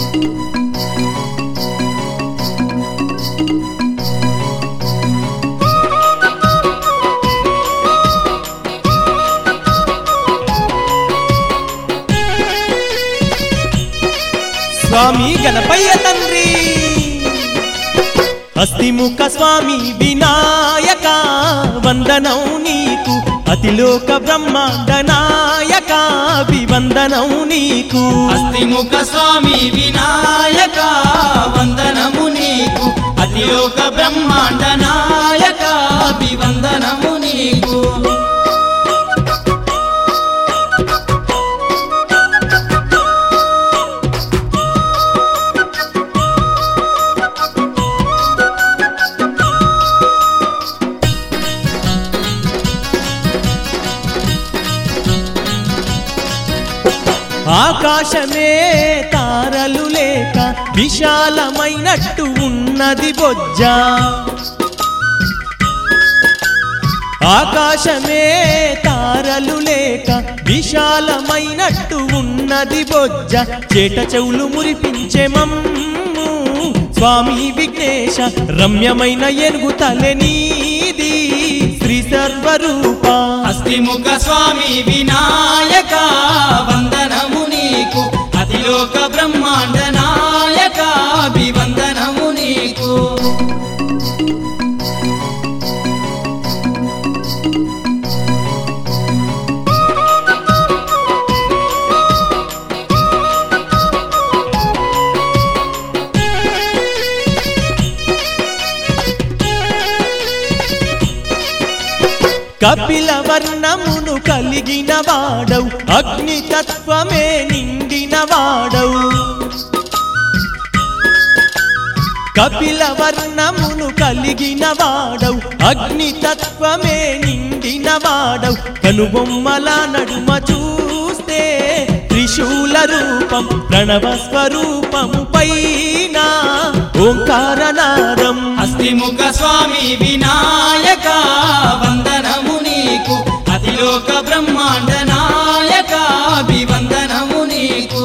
స్వామి గణపయ్య తండ్రి హస్తిముఖ స్వామి వినాయక వందనం నీకు అతిలోక బ్రహ్మాండ నాయక వివందనం నీకు అస్తిముఖ స్వామి వినాయక వందనము నీకు అతిలోక బ్రహ్మాండ నాయక అభివందనము నీకు ఆకాశమే తారలు లేక విశాలమైనట్టు ఉన్నది బొజ్జ ఆకాశమే తారలు లేక విశాలమైనట్టు ఉన్నది బొజ్జ చేట చెవులు మురిపించే మమ్ము స్వామి విఘ్నేశ రమ్యమైన ఏనుగు తలె నీది శ్రీ సర్వరూప అస్తిముఖ స్వామి వినాయక వందనము నీకు అతిలోక బ్రహ్మాండ నాయక అభివందనము నీకు కపిల వర్ణమును కలిగిన వాడవు అగ్నితత్వమే నిండిన వాడవు కపిల వర్ణమును కలిగిన వాడవు అగ్నితత్వమే నిండిన వాడవు కనుబొమ్మల నడుమ చూస్తే త్రిశూల రూపం ప్రణవ స్వరూపము పైన ఓంకారనాదం అస్తిముఖ స్వామి వినాయక వందనము నీకు అతిలోక బ్రహ్మాండ నాయక అభివందనము నీకు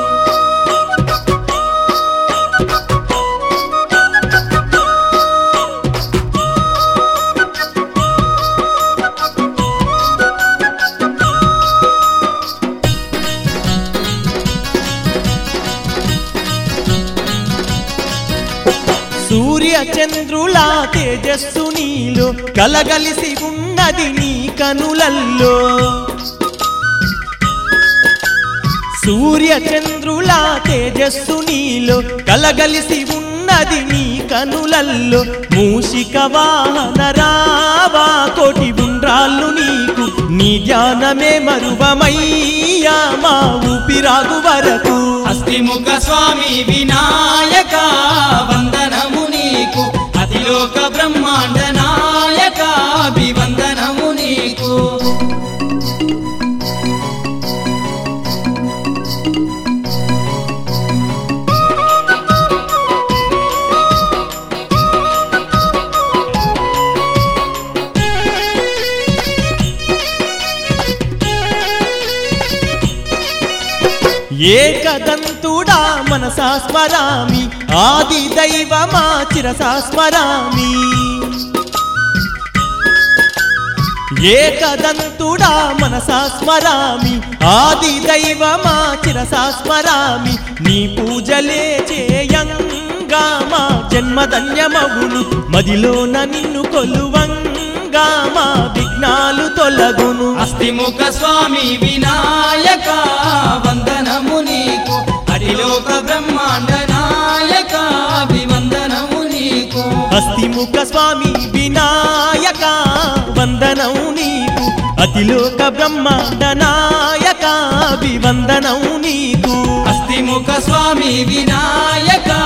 సూర్య చంద్రుల తేజస్సు నీలో కలగలిసి ఉన్నది నీ కనులల్లో సూర్య చంద్రుల తేజస్సు నీలో కలగలిసి ఉన్నది నీ కనులల్లో మూషిక వాహన రావా కోటి ఉండ్రాళ్ళు నీకు నీ ధ్యానమే మరువమయ్యా మా ఊపిరాగు వరకు అస్తిముఖ స్వామి వినాయక వందనము నీకు అతిలోక బ్రహ్మాండ నాయక అభివందనము నీకు ఏకదంతుడా మనసా స్మరామి ఆది దైవమా చిరసా స్మరామి ఏకదంతుడా మనసా స్మరామి ఆది దైవమా చిరసా స్మరామి నీ పూజలే చేయంగా మా జన్మధన్యమగును మదిలోన నిన్ను కొలువంగా మా విఘ్నాలు తొలగును అస్తిముఖ స్వామి వినాయక వందనము నీకు అతిలోక బ్రహ్మాండ నాయక అభివందనము నీకు హస్తిముఖ స్వామి వినాయక వందనం నీకు అతిలోక బ్రహ్మాండ నాయక వివందనం నీకు అస్తిముఖ స్వామి వినాయక